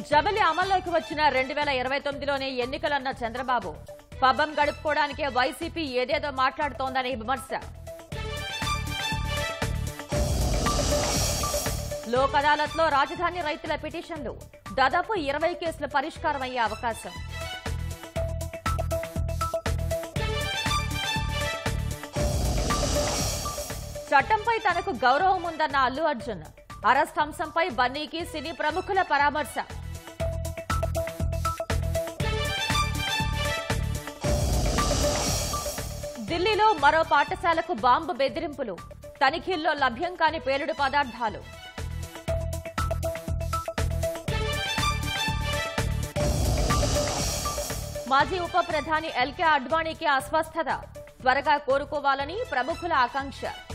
జబలి అమల్లోకి వచ్చిన రెండు వేల ఇరవై తొమ్మిదిలోనే ఎన్నికలన్న చంద్రబాబు పబ్బం గడుపుకోవడానికే వైసీపీ ఏదేదో మాట్లాడుతోందని విమర్శ లోక్ అదాలత్లో రాజధాని రైతుల పిటిషన్లు దాదాపు ఇరవై కేసుల పరిష్కారం అయ్యే అవకాశం చట్టంపై తనకు గౌరవం ఉందన్న అల్లు అర్జున్ అరెస్ట్ అంశంపై బన్నీకి సినీ ప్రముఖుల పరామర్శ ఢిల్లీలో మరో పాఠశాలకు బాంబు బెదిరింపులు తనిఖీల్లో లభ్యం కాని పేలుడు పదార్థాలు మాజీ ఉప ప్రధాని ఎల్కే అడ్వాణీకి అస్వస్థత త్వరగా కోరుకోవాలని ప్రముఖుల ఆకాంక్ష